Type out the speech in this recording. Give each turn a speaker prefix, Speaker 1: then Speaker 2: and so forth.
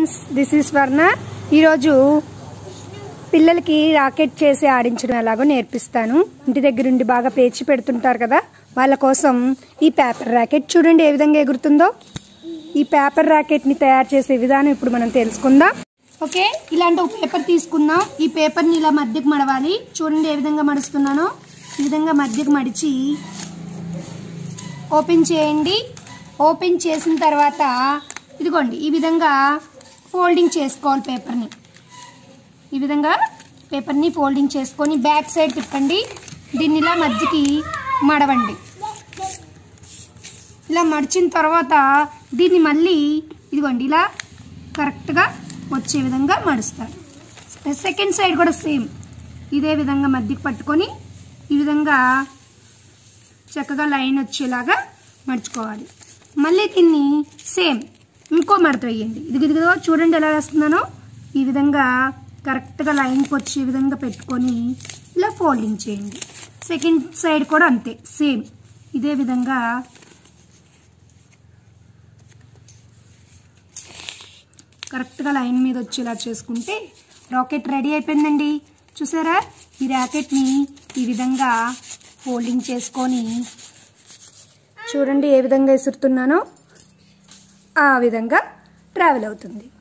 Speaker 1: friends this is వర్ణ ఈరోజు పిల్లలకి రాకెట్ చేసి ఆడించడం ఎలాగో నేర్పిస్తాను ఇంటి దగ్గరుండి బాగా పేర్చి పెడుతుంటారు కదా వాళ్ళ కోసం ఈ పేపర్ రాకెట్ చూడండి ఏ విధంగా ఎగురుతుందో ఈ పేపర్ రాకెట్ని తయారు చేసే విధానం ఇప్పుడు మనం తెలుసుకుందాం ఓకే ఇలాంటి ఒక పేపర్ తీసుకుందాం ఈ పేపర్ని ఇలా మధ్యకు మడవాలి చూడండి ఏ విధంగా మడుస్తున్నానో ఈ విధంగా మధ్యకు మడిచి ఓపెన్ చేయండి ఓపెన్ చేసిన తర్వాత ఇదిగోండి ఈ విధంగా ఫోల్డింగ్ చేసుకోవాలి పేపర్ని ఈ విధంగా పేపర్ని ఫోల్డింగ్ చేసుకొని బ్యాక్ సైడ్ తిప్పండి దీన్ని ఇలా మధ్యకి మడవండి ఇలా మడిచిన తర్వాత దీన్ని మళ్ళీ ఇదిగోండి ఇలా కరెక్ట్గా వచ్చే విధంగా మడుస్తారు సెకండ్ సైడ్ కూడా సేమ్ ఇదే విధంగా మధ్యకి పట్టుకొని ఈ విధంగా చక్కగా లైన్ వచ్చేలాగా మడుచుకోవాలి మళ్ళీ దీన్ని సేమ్ ఇంకో మడత వేయండి ఇది ఇదిగో చూడండి ఎలా వేస్తున్నానో ఈ విధంగా కరెక్ట్గా లైన్కి వచ్చే విధంగా పెట్టుకొని ఇలా ఫోల్డింగ్ చేయండి సెకండ్ సైడ్ కూడా అంతే సేమ్ ఇదే విధంగా కరెక్ట్గా లైన్ మీద వచ్చేలా చేసుకుంటే రాకెట్ రెడీ అయిపోయిందండి చూసారా ఈ ర్యాకెట్ని ఈ విధంగా ఫోల్డింగ్ చేసుకొని చూడండి ఏ విధంగా విసురుతున్నానో ఆ విధంగా ట్రావెల్ అవుతుంది